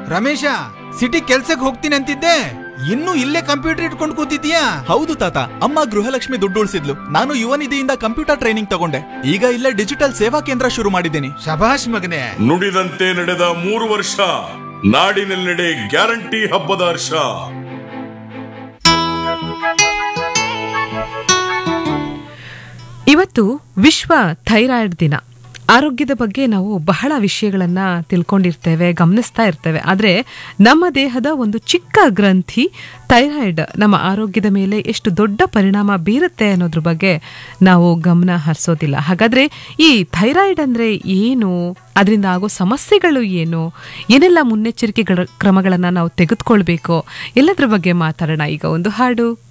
Ramesh city ಕೆಲ್ಸಕ್ಕೆ ಹೋಗ್ತೀನಿ ಅಂತಿದ್ದೆ ಇನ್ನು ಇಲ್ಲೇ ಕಂಪ್ಯೂಟರ್ ಇಟ್ಕೊಂಡು ಕೂತಿದ್ಯಾ ಹೌದು ತಾತ ಅಮ್ಮ ಗೃಹಲಕ್ಷ್ಮಿ ದುಡ್ಡು ಉಳಿಸಿದ್ಲು ನಾನು ಯುವ ನಿಧಿಯಿಂದ ಕಂಪ್ಯೂಟರ್ ಟ್ರೈನಿಂಗ್ ತಗೊಂಡೆ ಈಗ ಇಲ್ಲೇ ಡಿಜಿಟಲ್ ಸೇವಾ ಕೇಂದ್ರ ಶುರು ಮಾಡಿದ್ದೀನಿ ಶಭಾಷ್ ಮಗನೇ ನುಡಿದಂತೆ ನಡೆದ ಮೂರು ವರ್ಷ ನಾಡಿನೆಲ್ಲೆಡೆ ಗ್ಯಾರಂಟಿ ಹಬ್ಬದ ಹರ್ಷ ಇವತ್ತು ವಿಶ್ವ ಥೈರಾಯ್ಡ್ ದಿನ ಆರೋಗ್ಯದ ಬಗ್ಗೆ ನಾವು ಬಹಳ ವಿಷಯಗಳನ್ನ ತಿಳ್ಕೊಂಡಿರ್ತೇವೆ ಗಮನಿಸ್ತಾ ಇರ್ತೇವೆ ಆದರೆ ನಮ್ಮ ದೇಹದ ಒಂದು ಚಿಕ್ಕ ಗ್ರಂಥಿ ಥೈರಾಯ್ಡ್ ನಮ್ಮ ಆರೋಗ್ಯದ ಮೇಲೆ ಎಷ್ಟು ದೊಡ್ಡ ಪರಿಣಾಮ ಬೀರುತ್ತೆ ಅನ್ನೋದ್ರ ಬಗ್ಗೆ ನಾವು ಗಮನ ಹರಿಸೋದಿಲ್ಲ ಹಾಗಾದ್ರೆ ಈ ಥೈರಾಯ್ಡ್ ಅಂದ್ರೆ ಏನು ಅದರಿಂದ ಆಗೋ ಸಮಸ್ಯೆಗಳು ಏನು ಏನೆಲ್ಲ ಮುನ್ನೆಚ್ಚರಿಕೆ ಕ್ರಮಗಳನ್ನು ನಾವು ತೆಗೆದುಕೊಳ್ಬೇಕು ಎಲ್ಲದ್ರ ಬಗ್ಗೆ ಮಾತಾಡೋಣ ಈಗ ಒಂದು ಹಾಡು